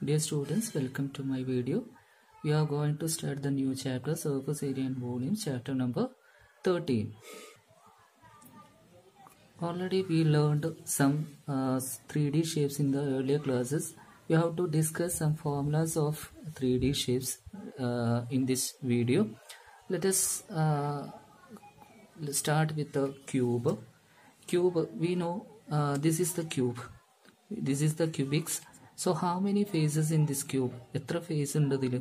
Dear students, welcome to my video. We are going to start the new chapter Surface Area and Volume, chapter number 13. Already we learned some uh, 3D shapes in the earlier classes. We have to discuss some formulas of 3D shapes uh, in this video. Let us uh, start with the cube. Cube, we know uh, this is the cube. This is the cubics. So how many faces in this cube? എത്ര face ഉണ്ട് ഇതിൽ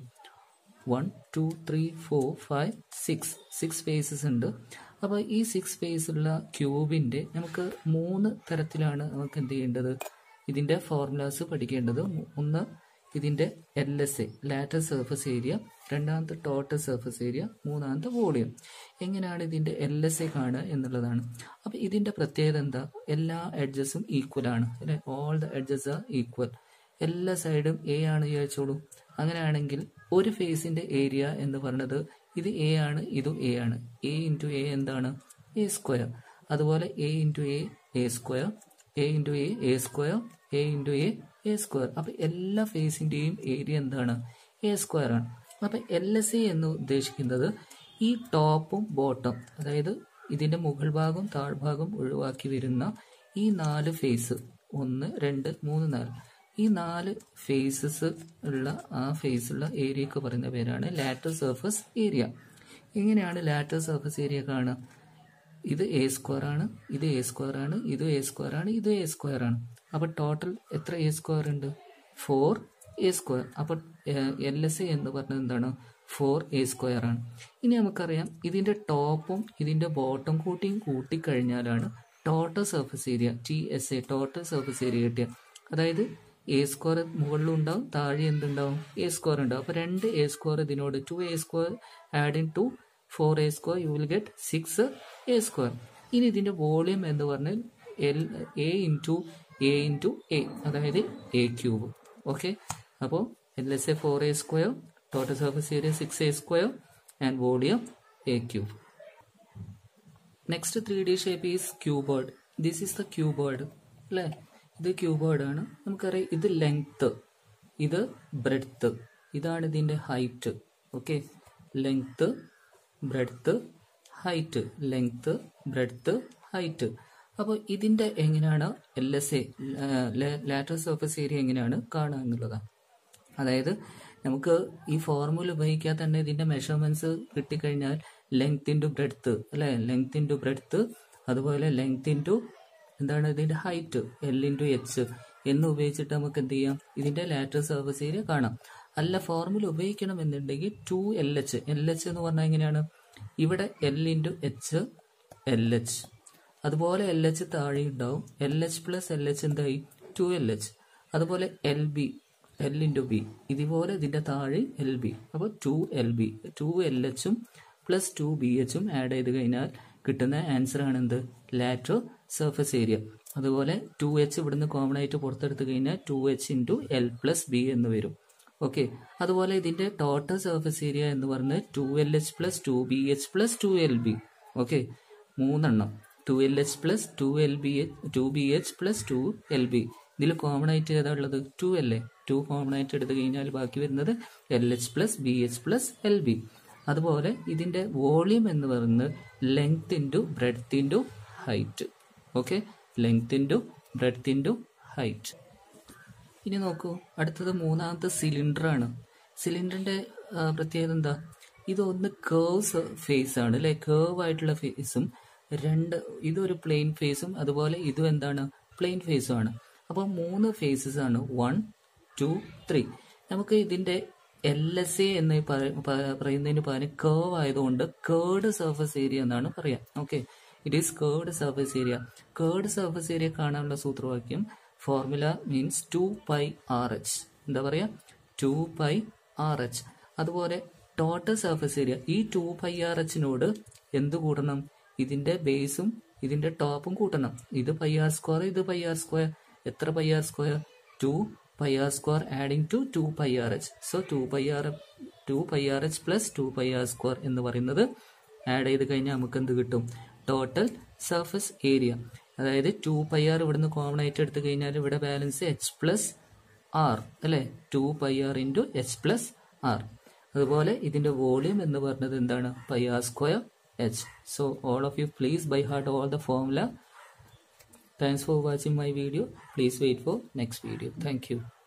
one two three four five six six faces ഉണ്ട് അപ്പോൾ ഈ six face ഉള്ള ക്യൂബിൻ്റെ നമുക്ക് മൂന്ന് തരത്തിലാണ് നമുക്ക് എന്ത് ചെയ്യേണ്ടത് ഇതിൻ്റെ ഫോർമുലാസ് പഠിക്കേണ്ടത് ഒന്ന് ഇതിൻ്റെ L S A lateral surface area രണ്ടാമത്തെ ടോട്ടൽ സർഫസ് ഏരിയ മൂന്നാമത്തെ വോളിയം എങ്ങനെയാണ് ഇതിൻ്റെ എൽ എസ് എ കാണുക എന്നുള്ളതാണ് അപ്പോൾ ഇതിൻ്റെ പ്രത്യേകത എന്താ എല്ലാ എഡ്ജസും ഈക്വൽ ആണ് അല്ലെ all the edges are equal എല്ലാ സൈഡും എ ആണ് വിചാരിച്ചോളൂ അങ്ങനെയാണെങ്കിൽ ഒരു ഫേസിന്റെ ഏരിയ എന്ന് പറയുന്നത് ഇത് എ ആണ് ഇതും എ ആണ് എ ഇൻറ്റു എ എന്താണ് എ സ്ക്വയർ അതുപോലെ a into a a square a into a a square a into a a square അപ്പൊ എല്ലാ ഫേസിന്റെയും ഏരിയ എന്താണ് എ സ്ക്വയർ ആണ് അപ്പൊ എൽ എസ് എ എന്ന് ഉദ്ദേശിക്കുന്നത് ഈ ടോപ്പും ബോട്ടം അതായത് ഇതിന്റെ മുകൾ ഭാഗം താഴ്ഭാഗം ഒഴിവാക്കി വരുന്ന ഈ നാല് ഫേസ് ഒന്ന് രണ്ട് മൂന്ന് നാല് ഈ നാല് ഫേസസ് ഉള്ള ആ ഫേസ് ഉള്ള ഏരിയക്ക് പറയുന്ന പേരാണ് ലാറ്റർ സർഫസ് ഏരിയ എങ്ങനെയാണ് ലാറ്റർ സർഫസ് ഏരിയ കാണുക ഇത് എ സ്ക്വയർ ആണ് ഇത് എ സ്ക്വയർ ആണ് ഇത് എ സ്ക്വയർ ആണ് ഇത് എ സ്ക്വയർ ആണ് അപ്പൊ ടോട്ടൽ എത്ര എ സ്ക്വയർ ഉണ്ട് ഫോർ എ സ്ക്വയർ അപ്പൊ എൽ എസ് എ എന്ന് പറഞ്ഞത് എന്താണ് ഫോർ എ സ്ക്വയർ ആണ് ഇനി നമുക്കറിയാം ഇതിന്റെ ടോപ്പും ഇതിന്റെ ബോട്ടം കൂട്ടിയും കൂട്ടിക്കഴിഞ്ഞാലാണ് total surface area T S A total surface area കിട്ടിയ അതായത് എ സ്ക്വയർ മുകളിലും ഉണ്ടാവും താഴെ എന്തുണ്ടാവും എ സ്ക്വയർ ഉണ്ടാവും അപ്പൊ രണ്ട് എ സ്ക്വയർ ഇതിനോട് two a square adding two four a square you will get six a square ഇനി ഇതിന്റെ വോളിയം എന്ന് പറഞ്ഞാൽ l a into a into a അതായത് എ ക്യൂബ് ഓക്കെ അപ്പോൾ L S A four a square total surface area six a square and volume a cube next three D shape is cuboid this is the cuboid അല്ലേ ഇത് ക്യൂബോർഡ് ആണ് നമുക്കറിയാം ഇത് length ഇത് breadth ഇതാണ് ഇതിന്റെ height okay length breadth height length breadth height അപ്പോൾ ഇതിന്റെ എങ്ങനെയാണ് L S A lateral surface area എങ്ങനെയാണ് കാണുക എന്നുള്ളതാണ് അതായത് നമുക്ക് ഈ ഫോർമുല ഉപയോഗിക്കാതെ തന്നെ ഇതിന്റെ മെഷർമെന്റ്സ് കിട്ടിക്കഴിഞ്ഞാൽ ലെങ്ത് ഇൻറ്റു ബ്രെഡ്ത്ത് അല്ലെ ലെങ്ത് ഇൻറ്റു ബ്രെഡ്ത്ത് അതുപോലെ ലെങ്ത് ഇൻറ്റു എന്താണ് ഇതിന്റെ ഹൈറ്റ് എൽ ഇൻറ്റു എച്ച് എന്ന് ഉപയോഗിച്ചിട്ട് നമുക്ക് എന്ത് ചെയ്യാം ഇതിന്റെ ലാറ്റർ സർഫസ് ഏരിയ കാണാം അല്ല ഫോർമുല ഉപയോഗിക്കണം എന്നുണ്ടെങ്കിൽ two l h l h എന്ന് പറഞ്ഞാൽ എങ്ങനെയാണ് ഇവിടെ l into h l h അതുപോലെ എൽ എച്ച് താഴെ ഉണ്ടാവും l h plus l h എന്തായി ടു എൽ എച്ച് അതുപോലെ l b l into b ഇതുപോലെ ഇതിന്റെ താഴെ എൽ ബി അപ്പോൾ two l b two l എച്ചും പ്ലസ് ടു ബി എച്ചും ആഡ് ചെയ്ത് കഴിഞ്ഞാൽ കിട്ടുന്ന ആൻസർ ആണ് എന്ത് ലാറ്റർ സർഫസ് ഏരിയ അതുപോലെ ടു എച്ച് ഇവിടുന്ന് കോമൺ ആയിട്ട് പുറത്തെടുത്ത് കഴിഞ്ഞാൽ two h into l plus b എന്ന് വരും ഓക്കെ അതുപോലെ ഇതിന്റെ ടോട്ടൽ സർഫസ് ഏരിയ എന്ന് പറയുന്നത് two l h plus two b h plus two l b okay മൂന്നെണ്ണം two l h plus two l b h two b h plus two l b ഇതിൽ common ആയിട്ട് ഏതാ ഉള്ളത് to അല്ലേ to common ആയിട്ട് എടുത്തു കഴിഞ്ഞാൽ ബാക്കി വരുന്നത് l h plus b h plus l b അതുപോലെ ഇതിന്റെ വോളിയം എന്ന് പറയുന്നത് length into breadth into height okay length into breadth into height ഇനി നോക്കൂ അടുത്തത് മൂന്നാമത്തെ സിലിണ്ടർ ആണ് സിലിണ്ടറിന്റെ പ്രത്യേകത എന്താ ഇതൊന്ന് കേർവ്സ് ഫേസ് ആണ് അല്ലെ കേർവ് ആയിട്ടുള്ള ഫേസും രണ്ട് ഇതൊരു പ്ലെയിൻ ഫേസും അതുപോലെ ഇതും എന്താണ് പ്ലെയിൻ ഫേസും ആണ് അപ്പോൾ മൂന്ന് ഫേസസ് ആണ് വൺ ടു ത്രീ നമുക്ക് ഇതിന്റെ എൽ എസ് എ എന്ന് പറയുന്നതിന് പകരം കേർവ് ആയതുകൊണ്ട് കേർഡ് സർഫസ് ഏരിയ എന്നാണ് പറയാം okay it is curved surface area curved surface area കാണാനുള്ള സൂത്രവാക്യം formula means two pi r h എന്താ പറയാ ടു പൈ ആർ എച്ച് അതുപോലെ ടോട്ടൽ സർഫസ് ഏരിയ ഈ ടു പൈ ആർ എച്ചിനോട് എന്ത് കൂട്ടണം ഇതിന്റെ ബേസും ഇതിന്റെ ടോപ്പും കൂട്ടണം ഇത് പൈ ആർ സ്ക്വയർ ഇത് പൈ ആർ സ്ക്വയർ എത്ര pi r square two pi r square adding two two pi r h so two pi r to pi r h plus two pi r square എന്ന് പറയുന്നത് add ചെയ്ത് കഴിഞ്ഞാൽ നമുക്ക് എന്ത് കിട്ടും total surface area അതായത് two pi r ഇവിടുന്ന് common ആയിട്ട് എടുത്തു കഴിഞ്ഞാൽ ഇവിടെ ബാലൻസ് എച്ച് പ്ലസ് ആർ അല്ലേ two pi r into h plus r അതുപോലെ ഇതിന്റെ വോളിയം എന്ന് പറഞ്ഞത് എന്താണ് pi r square h so all of you please by heart all the formula thanks for watching my video please wait for next video thank U